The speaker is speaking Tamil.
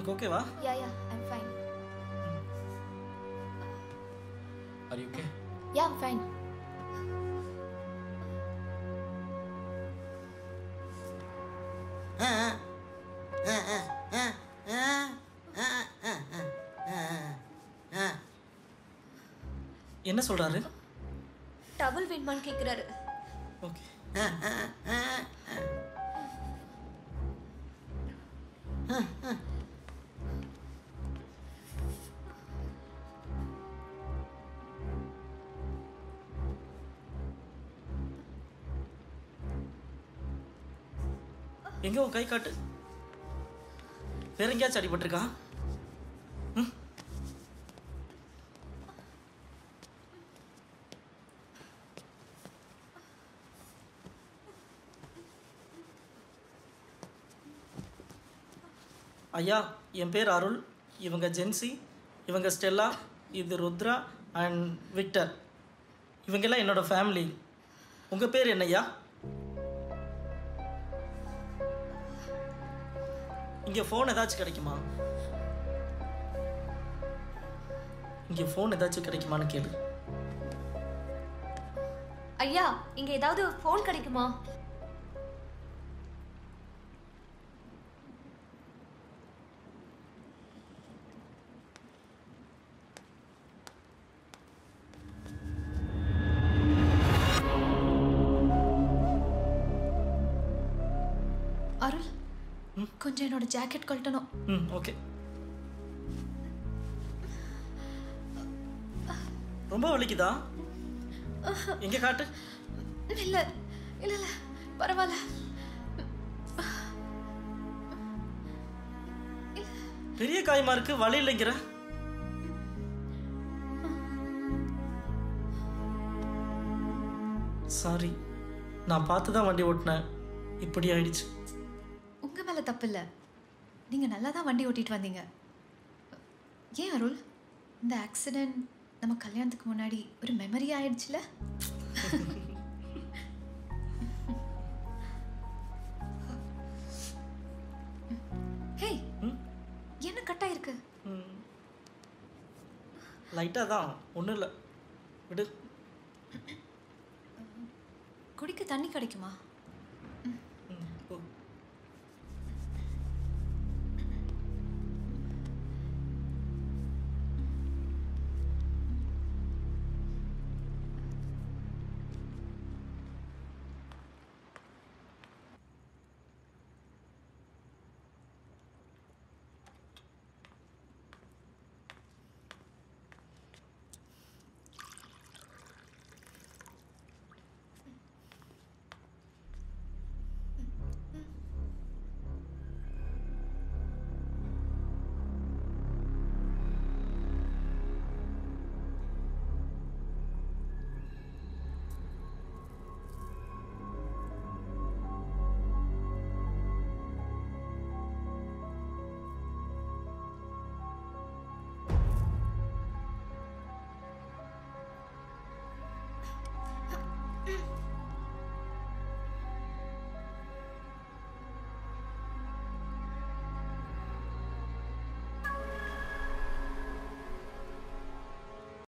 உனக்கு ஓகேவா yeah yeah I'm fine are you okay yeah I'm fine என்ன சொல்றாரு டபுள் வேணுமான்னு கேட்குறாரு ஓகே எங்க உன் கை காட்டு வேற எங்கேயாச்சும் அடிபட்டிருக்கா ம்? ஐயா என் பேர் அருள் இவங்க ஜென்சி இவங்க ஸ்டெல்லா இது ருத்ரா அண்ட் விக்டர் இவங்கெல்லாம் என்னோட ஃபேமிலி உங்கள் பேர் என்னய்யா இங்கே ஃபோன் ஏதாச்சும் கிடைக்குமா இங்கே ஃபோன் ஏதாச்சும் கிடைக்குமான்னு கேளு ஐயா இங்க ஏதாவது ஃபோன் கிடைக்குமா அருள் கொஞ்சம் என்னோட ஜாக்கெட் கழட்டணும் ம் ஓகே ரொம்ப வலிக்குதா எங்கே காட்டு இல்ல இல்ல இல்ல பரவாயில்ல பெரிய காயமா இருக்கு வலி இல்லைங்கிற சாரி நான் பார்த்து தான் வண்டி ஓட்டினேன் இப்படி ஆயிடுச்சு உங்க மேல தப்பு இல்ல நீங்க நல்லா தான் வண்டி ஓட்டிட்டு வந்தீங்க ஏன் அருள் இந்த ஆக்சிடென்ட் நம்ம கல்யாணத்துக்கு முன்னாடி ஒரு மெமரி ஆயிடுச்சுல ஹேய் ம் என்ன கட் ஆயிருக்கு லைட்டாக தான் ஒன்றும் இல்லை விடு குடிக்க தண்ணி கிடைக்குமா